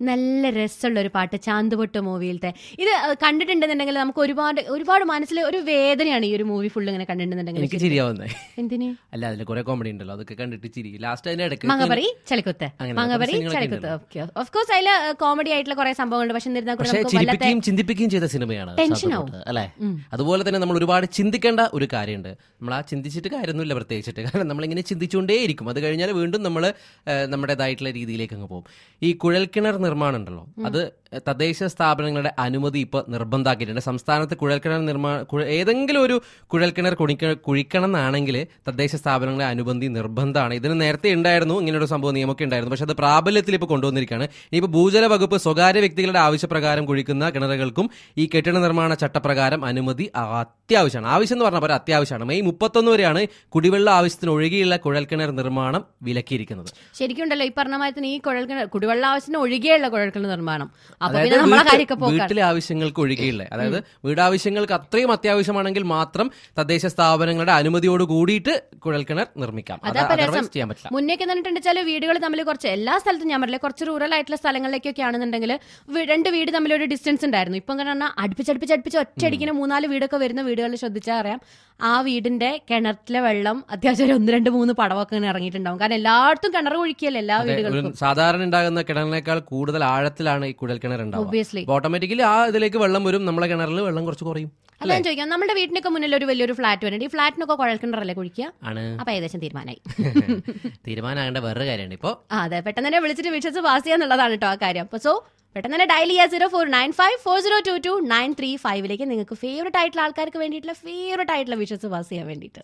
നല്ല രസമുള്ള ഒരു പാട്ട് ചാന്തുപൊട്ട് മൂവിയിലത്തെ ഇത് അഹ് കണ്ടിട്ടുണ്ടെന്നുണ്ടെങ്കിൽ നമുക്ക് ഒരുപാട് ഒരുപാട് മനസ്സിൽ ഒരു വേദനയാണ് ഈ ഒരു മൂവി ഫുള്ള് ഇങ്ങനെ എനിക്ക് കണ്ടിട്ടുണ്ടെന്നുണ്ടെങ്കിൽ ചിരിയാവുന്നേ എന്തിന് അല്ല അതിൽ കുറെ കോമഡി ഉണ്ടല്ലോ അതൊക്കെ കണ്ടിട്ട് ചിരി ലാസ്റ്റ് അതിന്റെ ഇടയ്ക്ക് മങ്ങപറി ചളിക്കുത്ത് അങ്ങനെ മങ്ങപറി കുറച്ച് സിനിമകളൊക്കെ ചളിക്കുത്ത് ഓക്കെ ഓഫ് കോഴ്സ് അതിൽ കോമഡി ആയിട്ടുള്ള കുറെ സംഭവങ്ങളുണ്ട് പക്ഷെ എന്നിരുന്നാൽ കൂടെ പക്ഷേ നമുക്ക് വല്ലാത്ത ചിരിപ്പിക്കുകയും ചിന്തിപ്പിക്കുകയും ചെയ്ത സിനിമയാണ് ടെൻഷൻ സാധുപോട്ട്, അല്ലേ അതുപോലെ തന്നെ നമ്മൾ ഒരുപാട് ചിന്തിക്കേണ്ട ഒരു കാര്യമുണ്ട് നമ്മൾ ആ ചിന്തിച്ചിട്ട് കാര്യമൊന്നുമില്ല പ്രത്യേകിച്ചിട്ട് കാരണം നമ്മളിങ്ങനെ ചിന്തിച്ചുകൊണ്ടേയിരിക്കും അത് കഴിഞ്ഞാൽ വീണ്ടും നമ്മൾ നമ്മുടേതായിട്ടുള്ള രീതിയിലേക്ക് അങ്ങ് പോകും ഈ കുഴൽക്കിണർ നിർമ്മാണം ഉണ്ടല്ലോ അത് തദ്ദേശ സ്ഥാപനങ്ങളുടെ അനുമതി ഇപ്പോൾ നിർബന്ധമാക്കിയിട്ടുണ്ട് സംസ്ഥാനത്ത് കുഴൽക്കിണർ നിർമ്മാണം ഏതെങ്കിലും ഒരു കുഴൽക്കിണർ കുഴിക്ക കുഴിക്കണം എന്നാണെങ്കിൽ തദ്ദേശ സ്ഥാപനങ്ങളുടെ അനുബന്ധി നിർബന്ധമാണ് ഇതിന് നേരത്തെ ഉണ്ടായിരുന്നു ഇങ്ങനൊരു സംഭവം നിയമമൊക്കെ ഉണ്ടായിരുന്നു പക്ഷെ അത് പ്രാബല്യത്തിൽ ഇപ്പോൾ കൊണ്ടുവന്നിരിക്കുകയാണ് ഇനിയിപ്പോൾ ഭൂജല വകുപ്പ് സ്വകാര്യ വ്യക്തികളുടെ ആവശ്യപ്രകാരം കുഴിക്കുന്ന കിണറുകൾക്കും ഈ കെട്ടിട നിർമ്മാണ ചട്ടപ്രകാരം അനുമതി അത്യാവശ്യമാണ് ആവശ്യം എന്ന് പറഞ്ഞാൽ പോലെ അത്യാവശ്യമാണ് മെയ് മുപ്പത്തൊന്ന് വരെയാണ് കുടിവെള്ള ആവശ്യത്തിന് ഒഴികെയുള്ള കുഴൽക്കിണർ നിർമ്മാണം വിലക്കിയിരിക്കുന്നത് ശരിക്കും ഉണ്ടല്ലോ ഈ പറഞ്ഞ മാതിരി തന്നെ ഈ കുഴൽക്കിണർ കുടിവെള്ള ആവശ്യത്തിന് ഒഴികെയുള്ള കുഴൽക്കിണർ നിർമ്മാണം അപ്പൊ അതായത് പിന്നെ നമ്മളെ വീട്ട്- കാര്യമൊക്കെ പോക്കാണ് വീട്ടിലെ ആവശ്യങ്ങൾക്ക് ഒഴികെയുള്ള അതായത് വീടാവശ്യങ്ങൾക്ക് അത്രയും അത്യാവശ്യമാണെങ്കിൽ മാത്രം തദ്ദേശ സ്ഥാപനങ്ങളുടെ അനുമതിയോട് കൂടിയിട്ട് കുഴൽക്കിണർ നിർമ്മിക്കാം അത് അതപ്പോ otherwise രസം ചെയ്യാൻ പറ്റില്ല മുന്നേക്ക് എന്നിട്ടുണ്ടെച്ചാൽ വീടുകൾ തമ്മിൽ കുറച്ച് എല്ലാ സ്ഥലത്തും ഞാൻ പറയില്ല കുറച്ച് റൂറൽ ആയിട്ടുള്ള സ്ഥലങ്ങളിലേക്കൊക്കെ ആണെന്നുണ്ടെങ്കിൽ വി- രണ്ട് വീട് തമ്മിൽ ഒരു ഡിസ്റ്റൻസ് ഉണ്ടായിരുന്നു ഇപ്പം കാരണം അടുപ്പിച്ചടുപ്പിച്ച് അടുപ്പിച്ച് ഒറ്റയടിക്കുന്ന മൂന്നാല് വീടൊക്കെ വരുന്ന വീടുകളിൽ ശ്രദ്ധിച്ചാൽ അറിയാം ആ വീടിന്റെ കിണറ്റിലെ വെള്ളം അത്യാവശ്യം ഒരു ഒന്ന് രണ്ട് മൂന്ന് പടവൊക്കെ ഇങ്ങനെ ഇറങ്ങിയിട്ടുണ്ടാവും കാരണം എല്ലായിടത്തും കിണർ കുഴിക്കുകയല്ലേ എല്ലാ ഒരു വീടുകൾക്കും സാധാരണ ഉണ്ടാകുന്ന കിണറിനേക്കാൾ കൂടുതൽ ആഴത്തിലാണ് ഈ കുഴൽക്കിണർ ഉണ്ടാവുക ഒബ്വിയസ്ലി ഓട്ടോമാറ്റിക്കലി ആ ഇതിലേക്ക് വെള്ളം വരും നമ്മളെ കിണറിൽ വെള്ളം കുറച്ച് കുറയും അല്ല ഞാൻ ചോദിക്കാം നമ്മുടെ വീട്ടിനൊക്കെ മുന്നിൽ ഒരു വലിയൊരു ഫ്ലാറ്റ് വരുന്നുണ്ട് ഈ ഫ്ലാറ്റിനൊക്കെ കുഴൽക്കിണറല്ലേ കുഴിക്കുക ആണ് അപ്പൊ ഏകദേശം തീരുമാനമായി തീരുമാനമാകേണ്ട വേറൊരു കാര്യമാണ് ഇപ്പോ ആ അതെ പെട്ടെന്ന് തന്നെ വിളിച്ചിട്ട് വിഷസ് പാസ് ചെയ്യാന്നുള്ളതാണ് കേട്ടോ ആ കാര്യം അപ്പൊ സോ പെട്ടെന്ന് തന്നെ ഡയൽ ചെയ്യുക zero four nine five four zero two two nine three ഫൈവിലേക്ക് നിങ്ങൾക്ക് ഫേവറേറ്റ് ആയിട്ടുള്ള ആൾക്കാർക്ക് വേണ്ടിയിട്ടുള്ള ഫേവറേറ്റ് ആയിട്ടുള്ള വിഷസ് പാസ് ചെയ്യാൻ വേണ്ടിയിട്ട്